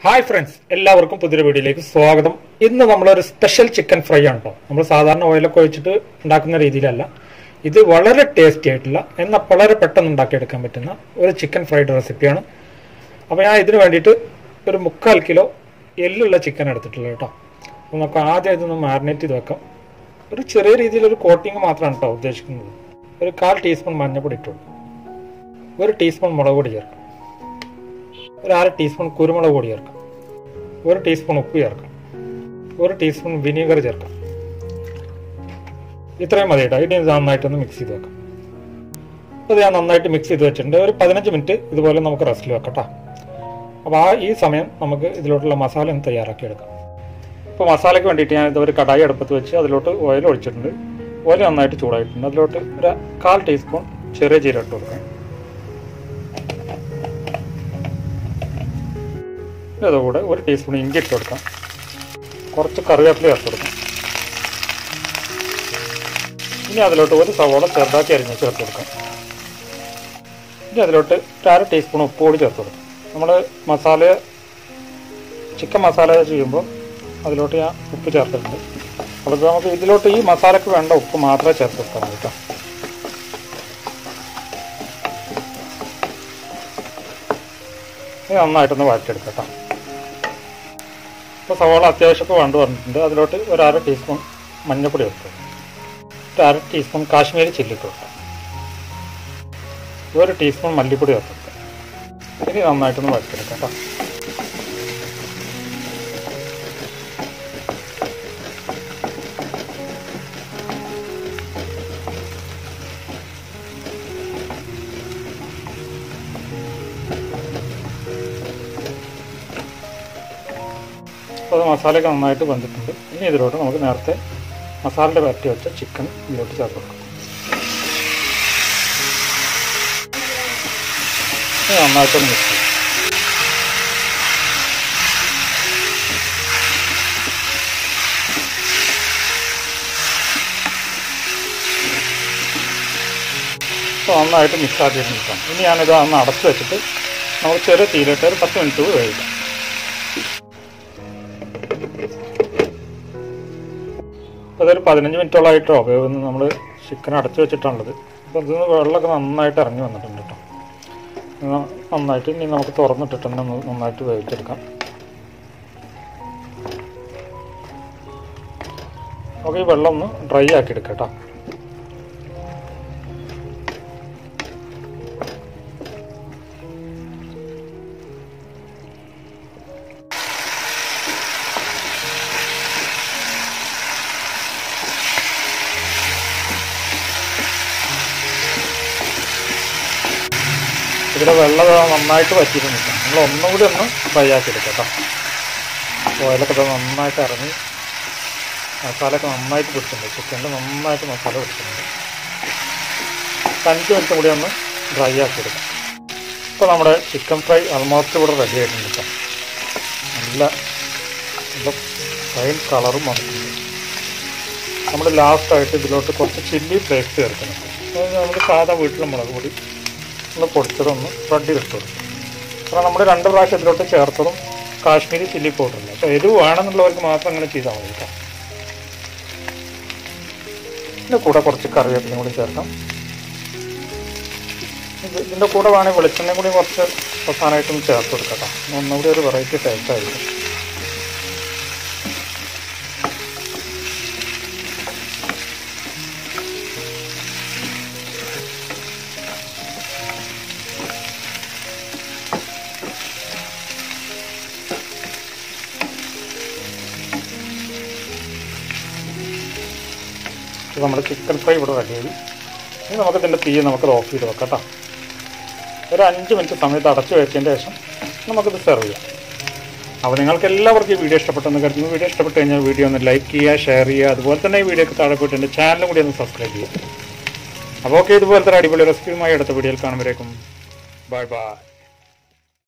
hi friends എല്ലാവർക്കും പുതിയൊരു വീഡിയോയിലേക്ക് സ്വാഗതം ഇന്ന് നമ്മളൊരു സ്പെഷ്യൽ ചിക്കൻ ഫ്രൈ ആണ് കേട്ടോ നമ്മൾ സാധാരണ ഓയിലൊക്കെ ഒഴിച്ചിട്ട് ഉണ്ടാക്കുന്ന രീതിയിലല്ല ഇത് വളരെ ടേസ്റ്റി ആയിട്ടുള്ള എന്നാൽ വളരെ പെട്ടെന്ന് ഉണ്ടാക്കിയെടുക്കാൻ പറ്റുന്ന ഒരു ചിക്കൻ ഫ്രൈഡ് റെസിപ്പിയാണ് അപ്പോൾ ഞാൻ ഇതിന് വേണ്ടിയിട്ട് ഒരു മുക്കാൽ കിലോ എല്ലുള്ള ചിക്കൻ എടുത്തിട്ടുള്ളത് കേട്ടോ അപ്പോൾ നമുക്ക് ആദ്യം ഇതൊന്ന് മാരിനേറ്റ് ചെയ്ത് വെക്കാം ഒരു ചെറിയ രീതിയിലൊരു കോട്ടിങ് മാത്രമാണ് കേട്ടോ ഉദ്ദേശിക്കുന്നത് ഒരു കാൽ ടീസ്പൂൺ മഞ്ഞൾപ്പൊടി ഇട്ടുള്ളൂ ഒരു ടീസ്പൂൺ മുളക് പൊടി ചേർക്കാം ഒരു അര ടീസ്പൂൺ കുരുമുളക് പൊടി ചേർക്കാം ഒരു ടീസ്പൂൺ ഉപ്പ് ചേർക്കാം ഒരു ടീസ്പൂൺ വിനീഗർ ചേർക്കാം ഇത്രയും മതി കേട്ടോ ഇനി ഇത് നന്നായിട്ടൊന്ന് മിക്സ് ചെയ്ത് വെക്കാം അപ്പോൾ ഞാൻ നന്നായിട്ട് മിക്സ് ചെയ്ത് വെച്ചിട്ടുണ്ട് ഒരു പതിനഞ്ച് മിനിറ്റ് ഇതുപോലെ നമുക്ക് റെസ്റ്റിൽ വെക്കാം കേട്ടോ അപ്പോൾ ആ ഈ സമയം നമുക്ക് ഇതിലോട്ടുള്ള മസാല ഒന്ന് തയ്യാറാക്കി എടുക്കാം ഇപ്പോൾ മസാലയ്ക്ക് വേണ്ടിയിട്ട് ഞാൻ ഇതൊരു കടായി അടുപ്പത്ത് വെച്ച് അതിലോട്ട് ഓയിൽ ഒഴിച്ചിട്ടുണ്ട് ഓയിൽ നന്നായിട്ട് ചൂടായിട്ടുണ്ട് അതിലോട്ട് ഒരു കാൽ ടീസ്പൂൺ ചെറിയ ജീരകം ഇട്ട് കൊടുക്കാം അതുകൂടെ ഒരു ടീസ്പൂൺ ഇഞ്ചി ഇട്ട് കൊടുക്കാം കുറച്ച് കറിവേപ്പില ചേർത്ത് കൊടുക്കാം ഇനി അതിലോട്ട് ഒരു സവോള ചെറുതാക്കി അരിഞ്ഞ് ചേർത്ത് കൊടുക്കാം ഇനി അതിലോട്ട് ഒരു അര ടീസ്പൂൺ ഉപ്പ് കൂടി ചേർത്ത് കൊടുക്കാം നമ്മൾ മസാല ചിക്കൻ മസാല ചെയ്യുമ്പോൾ അതിലോട്ട് ഞാൻ ഉപ്പ് ചേർത്തിട്ടുണ്ട് അപ്പോൾ നമുക്ക് ഇതിലോട്ട് ഈ മസാലയ്ക്ക് വേണ്ട ഉപ്പ് മാത്രമേ ചേർത്ത് കൊടുക്കാൻ മതി കേട്ടോ ഇത് നന്നായിട്ടൊന്ന് വഴറ്റിയെടുക്കാം കേട്ടോ ഇപ്പോൾ സവാള അത്യാവശ്യമൊക്കെ വേണ്ട പറഞ്ഞിട്ടുണ്ട് അതിലോട്ട് ഒരു അര ടീസ്പൂൺ മഞ്ഞൾപ്പൊടി ഇട്ടു ഒരു അര ടീസ്പൂൺ കാശ്മീരി ചില്ലി ഇട്ട് കൊടുക്കാം ഒരു ടീസ്പൂൺ മല്ലിപ്പൊടി ചേർത്ത് കൊടുക്കാം ഇനി നന്നായിട്ടൊന്ന് വഴറ്റിയെടുക്കാം കേട്ടോ അപ്പോൾ അത് മസാലയൊക്കെ നന്നായിട്ട് വന്നിട്ടുണ്ട് ഇനി ഇതിലോട്ട് നമുക്ക് നേരത്തെ മസാലയുടെ പരട്ടി വെച്ച ചിക്കൻ ഇതിലോട്ട് ചേർത്ത് കൊടുക്കാം ഇനി നന്നായിട്ടൊന്ന് മിക്സ് ചെയ്യും അപ്പോൾ നന്നായിട്ട് മിക്സ് ആക്കിയിട്ട് നിൽക്കാം ഇനി ഞാനിത് ഒന്ന് അടച്ച് വെച്ചിട്ട് നമുക്ക് ചെറിയ തീയിലിട്ട് ഒരു പത്ത് മിനിറ്റ് വേവിക്കാം അതൊരു പതിനഞ്ച് മിനിറ്റോളായിട്ടോ വേവുന്ന നമ്മൾ ചിക്കൻ അടച്ചു വെച്ചിട്ടാണുള്ളത് അപ്പോൾ അതിൽ നിന്ന് വെള്ളമൊക്കെ നന്നായിട്ട് ഇറങ്ങി വന്നിട്ടുണ്ട് കേട്ടോ നന്നായിട്ട് ഇനി നമുക്ക് തുറന്നിട്ടിട്ട് തന്നെ ഒന്ന് നന്നായിട്ട് വേവിച്ചെടുക്കാം നമുക്ക് ഈ വെള്ളം ഒന്ന് ഡ്രൈ ആക്കി എടുക്കാം കേട്ടോ ഇതിലെ വെള്ളം നന്നായിട്ട് വറ്റിയിട്ടുണ്ട് നമ്മൾ ഒന്നും കൂടി ഒന്ന് ഫ്രൈ ആക്കി എടുക്കാം കേട്ടോ ഓയിലൊക്കെ ഇത് നന്നായിട്ട് ഇറങ്ങി മസാലയൊക്കെ നന്നായിട്ട് പിടിച്ചിട്ടുണ്ട് ചിക്കനിൽ നന്നായിട്ട് മസാല പിടിച്ചിട്ടുണ്ട് അഞ്ച് മിനിറ്റ് കൂടി ഒന്ന് ഡ്രൈ ആക്കി എടുക്കാം ഇപ്പോൾ നമ്മുടെ ചിക്കൻ ഫ്രൈ ആൾമോസ്റ്റ് ഇവിടെ റെഡി ആയിട്ടുണ്ട് കേട്ടോ നല്ല നല്ല ഫൈൻ കളറും വന്നിട്ടുണ്ട് നമ്മൾ ലാസ്റ്റായിട്ട് ഇതിലോട്ട് കുറച്ച് ചില്ലി ഫ്ലേക്സ് ചേർക്കണം അതായത് നമുക്ക് സാധാ വീട്ടിലെ മുളക് പൊടി ഒന്ന് പൊടിച്ചതൊന്ന് സ്പ്രെഡ് ചെയ്തിട്ട് കൊടുക്കും കാരണം നമ്മൾ രണ്ട് പ്രാവശ്യം ഇതിലോട്ട് ചേർത്തതും കാശ്മീരി ചില്ലി പൗഡറില്ല അപ്പോൾ എരിവ് വേണമെന്നുള്ളവർക്ക് മാത്രം അങ്ങനെ ചെയ്താൽ മതി കേട്ടോ ഇതിൻ്റെ കൂടെ കുറച്ച് കറിവേപ്പിലയും കൂടി ചേർക്കാം ഇത് ഇതിൻ്റെ കൂടെ വേണമെങ്കിൽ വെളിച്ചെണ്ണയും കൂടി കുറച്ച് അവസാനമായിട്ടൊന്ന് ചേർത്ത് കൊടുക്കാം കേട്ടോ ഒന്നുകൂടി ഒരു വെറൈറ്റി ടേസ്റ്റ് ആയിരിക്കും ഇത് നമ്മുടെ ചിക്കൻ ഫ്രൈ ഇവിടെ റെഡിയായി ഇനി നമുക്ക് ഇതിൻ്റെ തീ നമുക്കത് ഓഫ് ചെയ്ത് വെക്കാം കേട്ടോ ഒരു അഞ്ച് മിനിറ്റ് സമയത്ത് അടച്ചു വെച്ചതിന് ശേഷം നമുക്കിത് സെർവ് ചെയ്യാം അപ്പോൾ നിങ്ങൾക്ക് എല്ലാവർക്കും ഈ വീഡിയോ ഇഷ്ടപ്പെട്ടെന്ന് കരുതുന്നു വീഡിയോ ഇഷ്ടപ്പെട്ട് കഴിഞ്ഞാൽ വീഡിയോ ഒന്ന് ലൈക്ക് ചെയ്യുക ഷെയർ ചെയ്യുക അതുപോലെ തന്നെ ഈ വീഡിയോക്ക് താഴെ പോയിട്ട് എൻ്റെ ചാനലും കൂടി ഒന്ന് സബ്സ്ക്രൈബ് ചെയ്യുക അപ്പോൾ ഓക്കെ ഇതുപോലത്തെ അടിപൊളി റെസിപ്പിയുമായി അടുത്ത വീഡിയോയിൽ കാണുമ്പോഴേക്കും ബൈ ബൈ